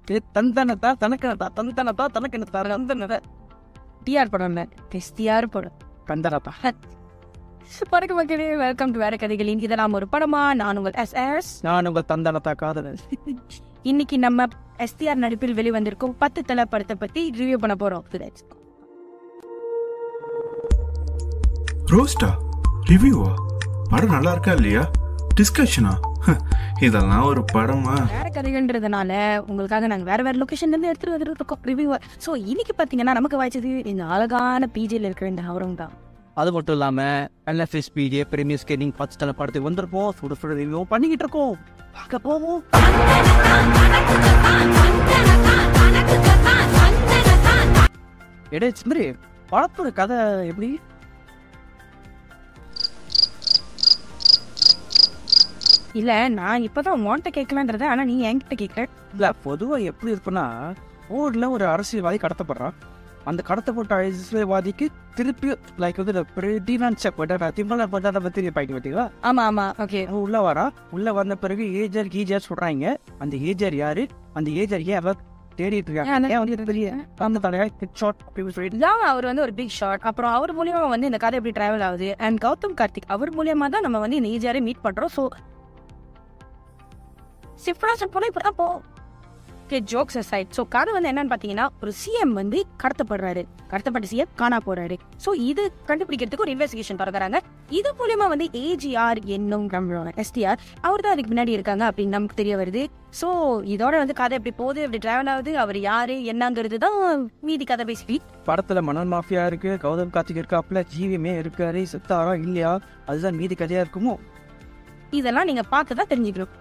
தந்தனத்தா தனக்கனத்தா தந்தனத்தா தனக்கனத்தா தந்தனதா TR படம் இல்லை STR படம் கந்தனத்தா பறக்க மக்களே வெல்கம் டு வேற கதைகளின் இதெல்லாம் ஒரு படமா நான் உங்கள் எஸ் எஸ் நான் உங்கள் தந்தனத்தா காதலன் இன்னைக்கு நம்ம எஸ்டிஆர் நடிப்பில் வெளிவந்திருக்கும் பத்து தலை படத்தை பத்தி ரிவ்யூ பண்ண போறோம் Let's go. ரோஸ்டா ரிவ்யூவா படம் நல்லா இருக்கா இல்லையா டிஸ்கஷனா இதெல்லாம் ஒரு படமா வேற கதைகள்ன்றதுனால உங்களுக்காக நாங்க வேற வேற லொகேஷன்ல இருந்து எடுத்துட்டு வந்துட்டு இருக்கோம் ரிவ்யூ ஸோ இன்னைக்கு பாத்தீங்கன்னா நமக்கு வாய்ச்சது இந்த அழகான பிஜியில் இருக்கிற இந்த அவரும் தான் அது மட்டும் இல்லாம என்எஃப்எஸ் பிடிஏ பிரீமியர் ஸ்கேனிங் பத்து தலை படத்துக்கு வந்திருப்போம் சுட சுட ரிவ்யூ பண்ணிக்கிட்டு இருக்கோம் பார்க்க போவோம் எடே சுந்தரி படத்தோட கதை எப்படி இல்ல நான் இப்பதான் உன்கிட்ட கேட்கலான்றத ஆனா நீ என்கிட்ட கேட்கல இல்ல பொதுவா எப்படி இருக்குன்னா ஊர்ல ஒரு அரசியல்வாதி கடத்தப்படுறான் அந்த கடத்தப்பட்ட அரசியல்வாதிக்கு திருப்பி லைக் வந்து பிரெடினான்ஸ் திம்பள பட்டாத பத்தி பாயிட்டு பார்த்தீங்களா ஆமா ஆமா ஓகே அவன் உள்ள வரா உள்ள வந்த பிறகு ஏஜர் கீஜர் சொல்றாங்க அந்த ஏஜர் யாரு அந்த ஏஜர் ஏன் அவ தேடிட்டு ஏன் இருக்காங்க அந்த- ஏன் வந்து பெரிய அந்த தலையா ஷார்ட் சொல்லிட்டு தான் அவர் வந்து ஒரு பிக் ஷாட் அப்புறம் அவர் மூலியமா வந்து இந்த கதை எப்படி டிராவல் ஆகுது அண்ட் கௌதம் கார்த்திக் அவர் மூலியமா தான் நம்ம வந்து இந்த ஈஜியாரே மீட் பண்றோம் ஸோ சிப்ரா போல இப்பதான் போ ஓகே ஜோக்ஸ் aside ஸோ கதை வந்து என்னன்னு பார்த்தீங்கன்னா ஒரு சிஎம் வந்து கடத்தப்படுறாரு கடத்தப்பட்ட சிஎம் காணா போறாரு ஸோ இது கண்டுபிடிக்கிறதுக்கு ஒரு இன்வெஸ்டிகேஷன் தொடங்குறாங்க இது மூலியமா வந்து ஏஜிஆர் என்னும் நம்மளோட எஸ்டிஆர் அவர் தான் அதுக்கு முன்னாடி இருக்காங்க அப்படின்னு நமக்கு தெரிய வருது ஸோ இதோட வந்து கதை எப்படி போகுது எப்படி டிராவல் ஆகுது அவர் யாரு என்னங்கிறது தான் மீதி கதை பேசி படத்துல மணல் மாஃபியா இருக்கு கௌதம் கார்த்திக் இருக்காப்புல ஜீவியமே இருக்காரு செத்தாரா இல்லையா அதுதான் மீதி கதையா இருக்குமோ இதெல்லாம் நீங்க பார்த்து தான் தெரிஞ்சுக்கணும்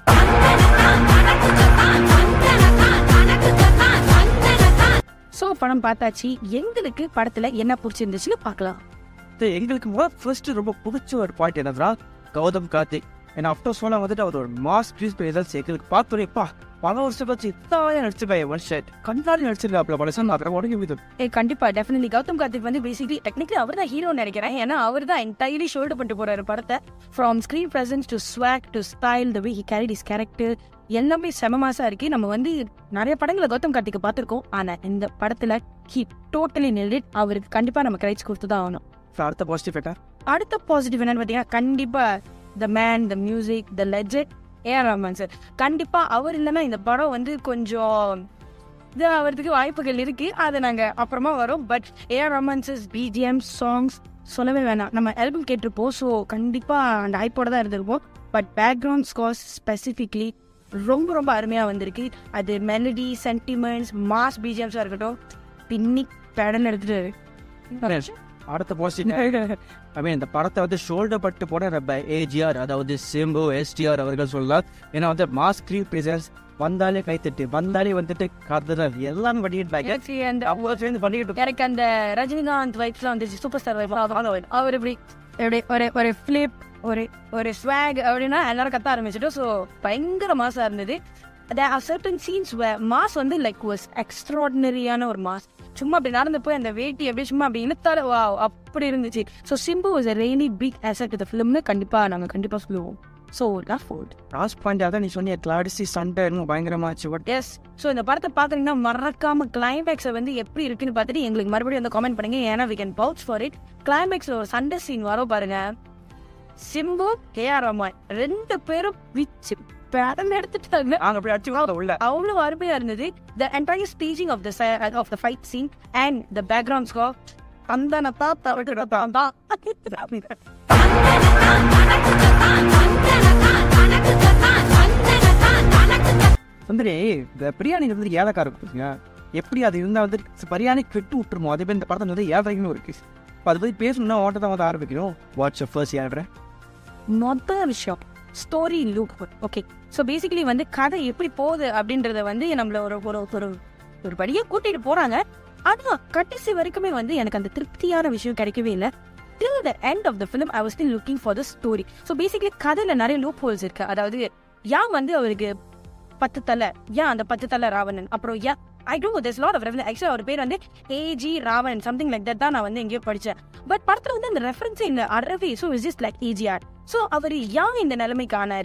ஸோ படம் பார்த்தாச்சு எங்களுக்கு படத்துல என்ன பிடிச்சிருந்துச்சுன்னு பார்க்கலாம் இது எங்களுக்கு முதல் ஃபர்ஸ்ட் ரொம்ப பிடிச்ச ஒரு பாயிண்ட் என்னதுன்னா கௌதம் கார்த்திக் ஏன்னா அஃப்டர் சொன்னா வந்துட்டு அவர் ஒரு மாஸ் ப்ளீஸ் எதாவது எங்களுக்கு பார்த்தோன்னேப்பா பல வருஷம் கழிச்சு இத்தாவே நடிச்சிருக்கேன் ஒன் ஷர்ட் கண்ணாடி நடிச்சிருக்காப்ல படம் நான் உடனே விது ஏ கண்டிப்பா டெஃபினெட்லி கௌதம் கார்த்திக் வந்து பேசிக்கலி டெக்னிக்கலி அவர் தான் ஹீரோ நினைக்கிறேன் ஏன்னா அவர் தான் என்டையர்லி ஷோல்டு பண்ணிட்டு போறாரு படத்தை from screen presence to swag to style the way he carried is character எல்லாமே செம மாசா இருக்கு நம்ம வந்து நிறைய படங்களை கௌதம் கார்த்திக் பார்த்திருக்கோம் ஆனா இந்த படத்துல ஹி டோட்டலி நெல்லிட் அவருக்கு கண்டிப்பா நம்ம கிரைட்ஸ் கொடுத்து தான் ஆகணும் அடுத்த பாசிட்டிவ் ஏட்டா அடுத்த பாசிட்டிவ் என்னன்னு பார்த்தீங்கன்னா கண்டிப்பா the man the music the legend A R Rahman sir கண்டிப்பா அவர் இல்லைன்னா இந்த படம் வந்து கொஞ்சம் இது ஆகிறதுக்கு வாய்ப்புகள் இருக்கு அதை நாங்க அப்புறமா வரோம் but A R Rahman sir BGM songs சொல்லவே வேணாம் நம்ம ஆல்பம் கேட்டிருப்போம் ஸோ கண்டிப்பா அந்த ஹைப்போட தான் இருந்திருப்போம் பட் பேக்ரவுண்ட் ஸ்கோர்ஸ் ஸ்பெசிஃபிக்லி ரொம்ப ரொம்ப அருமையாக வந்திருக்கு அது மெலடி சென்டிமெண்ட்ஸ் மாஸ் பிஜிஎம்ஸாக இருக்கட்டும் பின்னி பேடன் எடுத்துட்டு அடுத்த பாசிட்டிவ் ஐ மீன் இந்த படத்தை வந்து ஷோல்டர் பட்டு போட நம்ம ஏஜிஆர் அதாவது சிம்பு எஸ்டிஆர் அவர்கள் சொல்லலாம் ஏன்னா வந்து மாஸ் ஸ்க்ரீன் பிரசன்ஸ் வந்தாலே கைத்தட்டு வந்தாலே வந்துட்டு கதறல் எல்லாமே பண்ணிட்டு எனக்கு அந்த அவங்க சேர்ந்து பண்ணிக்கிட்டு எனக்கு அந்த ரஜினிகாந்த் வைப்ஸ்லாம் வந்துச்சு சூப்பர் ஸ்டார் வைப் அவர் இப்படி எப்படி ஒரு ஒரு ஃபிளிப் ஒரு ஒரு ஸ்வாக் அப்படின்னா எல்லாரும் கத்த ஆரம்பிச்சிட்டோம் ஸோ பயங்கர மாசா இருந்தது சர்டன் சீன்ஸ் மாஸ் வந்து லைக் வாஸ் எக்ஸ்ட்ராடினரியான ஒரு மாஸ் சும்மா அப்படி நடந்து போய் அந்த வேட்டி அப்படியே சும்மா அப்படி இழுத்தாரு வா அப்படி இருந்துச்சு so Simbu was a really big asset to the ஃபிலிம்னு கண்டிப்பாக நாங்கள் கண்டிப்பாக சொல்லுவோம் ஸோ தான் ஃபோர்ட் லாஸ்ட் பாயிண்ட் அதான் நீ சொன்னிய கிளாடிசி சண்டை இன்னும் பயங்கரமாச்சு பட் எஸ் ஸோ இந்த படத்தை பார்க்குறீங்கன்னா மறக்காம கிளைமேக்ஸை வந்து எப்படி இருக்குன்னு பார்த்துட்டு எங்களுக்கு மறுபடியும் வந்து காமெண்ட் பண்ணுங்க ஏன்னா we can vouch for it கிளைமேக்ஸில் ஒரு சண்டை சீன் வரும் பாருங்க சிம்பு கேஆர் ரஹ்மான் ரெண்டு பேரும் பிச்சு பேரம் எடுத்துட்டாங்க நாங்க அப்படி அடிச்சு உள்ள அவ்வளோ அருமையா இருந்தது the entire staging of the of the fight scene and the background score தந்தனத்தா தவிர்க்கிறதா சுந்தரி இந்த பிரியாணி வந்து ஏலக்கார இருக்குங்க எப்படி அது இருந்தா வந்து பிரியாணி கெட்டு விட்டுருமோ அதே மாதிரி இந்த படத்தை வந்து ஏழரைன்னு இருக்கு இப்போ அதை பத்தி பேசணும்னா ஓட்ட தான் வந்து ஆரம்பிக்கணும் வாட்ஸ்அப் ஃபர்ஸ்ட் ஏழ்ற மொத்த விஷயம் story loop okay so basically வந்து கதை எப்படி போகுது அப்படின்றத வந்து நம்மள ஒரு ஒரு ஒரு ஒரு படியே கூட்டிட்டு போறாங்க அதுதான் கடைசி வரைக்குமே வந்து எனக்கு அந்த திருப்தியான விஷயம் கிடைக்கவே இல்லை till the end of the film I was still looking for the story so basically கதையில நிறைய லூப் ஹோல்ஸ் இருக்கு அதாவது யான் வந்து அவருக்கு பத்து தலை ஏன் அந்த பத்து தலை ராவணன் அப்புறம் ஏன் I do this lot of reference actually அவர் பேர் வந்து A G Ravanan something like that தான் நான் வந்து எங்கேயோ படிச்சேன் பட் படத்துல வந்து அந்த ரெஃபரன்ஸ் இந்த அறவே so is just like A G R so அவர் ஏன் இந்த நிலைமைக்கு ஆனாரு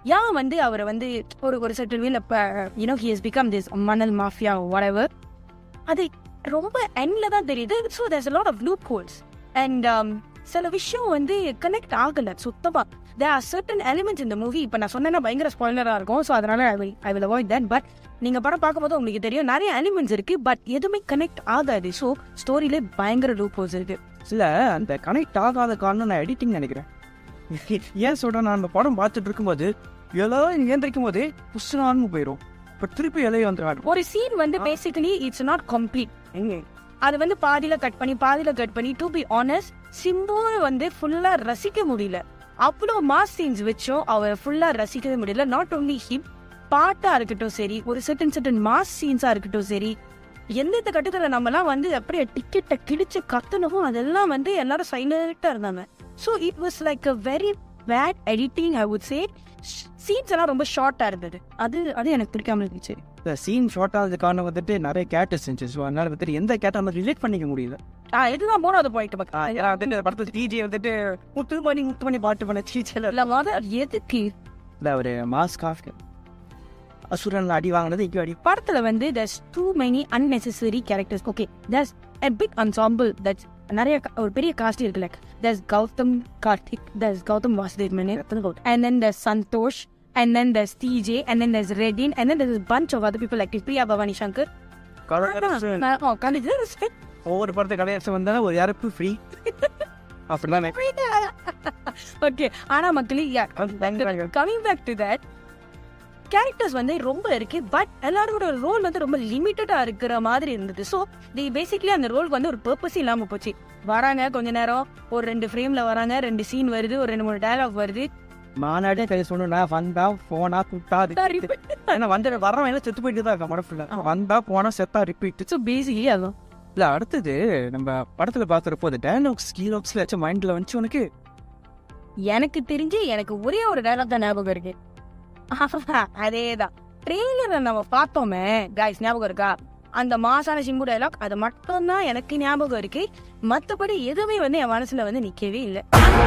ஏன் வந்து அவரை வந்து ஒரு ஒரு சர்டன் வீல் இப்போ you know he has become this மணல் மாஃபியா whatever அது ரொம்ப எண்ட்ல தான் தெரியுது so there's lot of loop holes and சில விஷயம் வந்து கனெக்ட் ஆகல சுத்தமா தேர் ஆர் சர்டன் எலிமெண்ட்ஸ் இந்த மூவி இப்போ நான் சொன்னேன்னா பயங்கர ஸ்பாய்லராக இருக்கும் ஸோ அதனால I will I will avoid that but நீங்கள் படம் பார்க்கும்போது உங்களுக்கு தெரியும் நிறைய எலிமெண்ட்ஸ் இருக்கு பட் எதுவுமே கனெக்ட் ஆகாது ஸோ ஸ்டோரியிலே பயங்கர லூப் ஹோல்ஸ் இருக்கு இல்ல அந்த கனெக்ட் ஆகாத காரணம் நான் எடிட்டிங் நினைக்கிறேன் ஏன் சொல்றேன் நான் அந்த படம் பார்த்துட்டு இருக்கும்போது எல்லாரும் ஏந்திரிக்கும் போதே புஷ்னான்னு போயிடும் இப்போ திருப்பி இலைய வந்துடுறாரு ஒரு சீன் வந்து பேசிக்கலி இட்ஸ் நாட் கம்ப்ளீட் அது வந்து பாதியில கட் பண்ணி பாதியில கட் பண்ணி டு பி ஆனஸ்ட் சிம்புவை வந்து ஃபுல்லா ரசிக்க முடியல அவ்வளோ மாஸ் சீன்ஸ் வச்சும் அவர் ஃபுல்லா ரசிக்கவே முடியல நாட் only ஹிம் பாட்டா இருக்கட்டும் சரி ஒரு certain certain மாஸ் சீன்ஸா இருக்கட்டும் சரி எந்தெந்த கட்டத்துல நம்மலாம் வந்து அப்படியே டிக்கெட்டை கிழிச்சு கத்தனமோ அதெல்லாம் வந்து எல்லாரும் சைலண்டா இருந்தாங்க so it was like a very bad editing I would say scenes எல்லாம் ரொம்ப ஷார்ட்டா இருந்தது அது அது எனக்கு பிடிக்காம இருந்துச்சு இந்த சீன் ஷார்ட் ஆனது காரணம் வந்துட்டு நிறைய கேரக்டர்ஸ் இருந்துச்சு ஸோ அதனால வந்துட்டு எந்த கேரக்டர் நம்ம ரிலேட் பண்ணிக்க முடியல ஆ இதுதான் மூணாவது பாயிண்ட் பக்கம் ஆ, ஏன்னா வந்துட்டு படத்துல டிஜே வந்துட்டு முத்து மணி முத்து மணி பாட்டு பண்ண டீச்சர் இல்ல முத எதுக்கு இல்லை ஒரு மாஸ் காஃப் அசுரன்ல அடி வாங்கினது இங்கே அடி படத்துல வந்து there's too many unnecessary characters okay there's a big ensemble that's நிறைய க- ஒரு பெரிய காஸ்ட் இருக்கு like there's Gautham Karthik there's Gautham Vasudev Menon and then there's Santhosh and then there's TJ and then there's Redin and then there's a bunch of other people like Priya Bhavani Shankar நான் oh, கண்டிப்பா respect. ஒவ்வொரு படத்தை கடைசி வந்தாலும் ஒரு இறப்பு ஃப்ரீ அப்படிதான் okay ஆனா மக்களே yeah coming back to that characters வந்து ரொம்ப இருக்கு பட் எல்லாரோட ரோல் வந்து ரொம்ப லிமிட்டடா இருக்கிற மாதிரி இருந்தது ஸோ தி பேசிக்லி அந்த ரோலுக்கு வந்து ஒரு பர்பஸ் இல்லாம போச்சு வராங்க கொஞ்ச நேரம் ஒரு ரெண்டு ஃப்ரேம்ல வராங்க ரெண்டு சீன் வருது ஒரு ரெண்டு மூணு டயலாக் வருது மாநாடே கை சொன்னா வந்தா போனா குட்டா ஏன்னா வந்து வரவன் எல்லாம் செத்து போயிட்டு தான் இருக்கான் படம் ஃபுல்லா வந்தா போனா செத்தா ரிப்பீட் ஸோ பேசிக்லி அதான் இல்ல அடுத்தது நம்ம படத்துல பாக்குறப்போ அந்த டைலாக்ஸ் கீலாக்ஸ்ல வச்ச மைண்ட்ல வந்துச்சு உனக்கு எனக்கு தெரிஞ்சு எனக்கு ஒரே ஒரு டயலாக் தான் ஞாபகம் இருக்கு அதேதான் ட்ரெயிலரை நம்ம பார்த்தோமே கைஸ் ஞாபகம் இருக்கா அந்த மாசான சிம்பு டயலாக் அது மட்டும்தான் எனக்கு ஞாபகம் இருக்கு மத்தபடி எதுவுமே வந்து என் மனசுல வந்து நிக்கவே இல்லை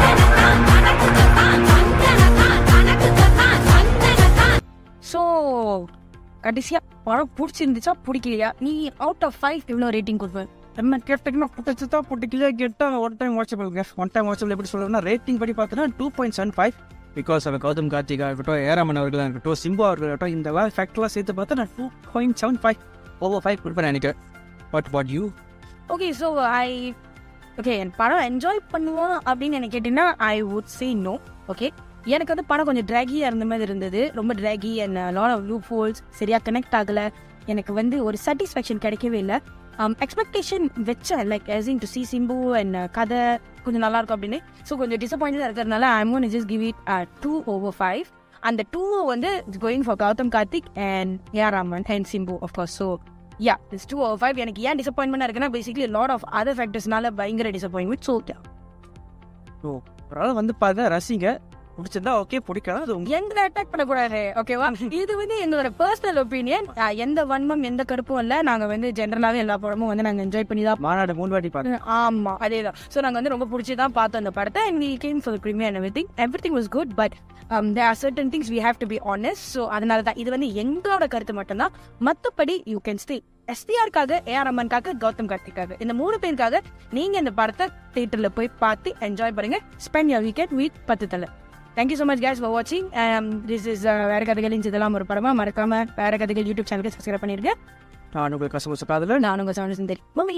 ஸோ கடைசியா படம் பிடிச்சிருந்துச்சா பிடிக்கலையா நீ அவுட் ஆஃப் ஃபைவ் எவ்வளோ ரேட்டிங் கொடுப்பேன் என்ன கேட்டீங்கன்னா புட்டச்சு தான் புட்டிக்கலையே கேட்டா one time watchable one time watchable எப்படி சொல்றதுன்னா ரேட்டிங் படி பார்த்தோன்னா two point seven five because அவன் கௌதம் கார்த்திகா இருக்கட்டும் ஏராமன் அவர்களாக இருக்கட்டும் சிம்பு அவர்கள் இருக்கட்டும் இந்த வேலை ஃபேக்டர்லாம் சேர்த்து பார்த்தா நான் two point seven five over five கொடுப்பேன் நினைக்கிறேன் but what you okay so I okay என் படம் என்ஜாய் பண்ணுவோம் அப்படின்னு எனக்கு கேட்டிங்கன்னா I would say no okay எனக்கு வந்து படம் கொஞ்சம் ட்ராகியாக இருந்த மாதிரி இருந்தது ரொம்ப draggy and lot of loop holes சரியாக கனெக்ட் ஆகலை எனக்கு வந்து ஒரு சாட்டிஸ்ஃபேக்ஷன் கிடைக்கவே இல்லை எக்ஸ்பெக்டேஷன் வச்சேன் லைக் எசிங் டு சி சிம்பு அண்ட் கதை கொஞ்சம் நல்லா இருக்கும் அப்படின்னு ஸோ கொஞ்சம் டிசப்பாயிண்டாக இருக்கிறதுனால I'm one just give it two over five அந்த டூ வந்து going for Gautham Karthik and A R Rahman and Simbu of course so yeah it's two over five எனக்கு ஏன் டிசப்பாயின்மெண்ட் இருக்குன்னா பேசிக்லி லாட் ஆஃப் அதர் ஃபேக்டர்ஸ்னால பயங்கர டிசப்பாயின்மெண்ட் ஸோ ஸோ ஒரு வந்து பார்த்தா ரசிங்க பிடிச்சிருந்தா ஓகே பிடிக்கலாம் அது உங்க எங்களை அட்டாக் பண்ணக்கூடாது ஓகேவா இது வந்து எங்களோட பர்சனல் ஒப்பீனியன் எந்த வன்மம் எந்த கருப்பும் இல்லை நாங்க வந்து ஜென்ரலாவே எல்லா படமும் வந்து நாங்க என்ஜாய் பண்ணி தான் மாநாடு மூணு வாட்டி பார்த்தேன் ஆமா அதேதான் ஸோ நாங்க வந்து ரொம்ப பிடிச்சி தான் பார்த்தோம் அந்த படத்தை and we came for premiere everything everything was good but there are certain things we have to be honest so அதனால தான் இது வந்து எங்களோட கருத்து மட்டும்தான் மற்றபடி யூ கேன் ஸ்டே எஸ்டிஆருக்காக ஏஆர் ரமன்காக கௌதம் கார்த்திக்காக இந்த மூணு பேருக்காக நீங்க இந்த படத்தை தியேட்டர்ல போய் பார்த்து என்ஜாய் பண்ணுங்க spend your weekend with Pathu Thala thank you so much guys for வாட்சிங் திஸ் இஸ் வேற கதைகளின் இதெல்லாம் ஒரு படமா மறக்காம வேற கதைகள் யூடியூப் சேனலுக்கு சப்ஸ்கிரைப் பண்ணிருக்கேன் நான் உங்களுக்கு கசமுச காதல நான் உங்க சவுண்ட் சுந்தரி மம்மி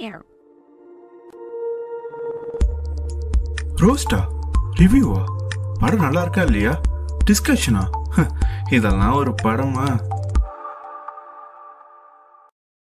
ரோஸ்டா ரிவ்யூவா படம் நல்லா இருக்கா இல்லையா டிஸ்கஷனா இதெல்லாம் ஒரு படமா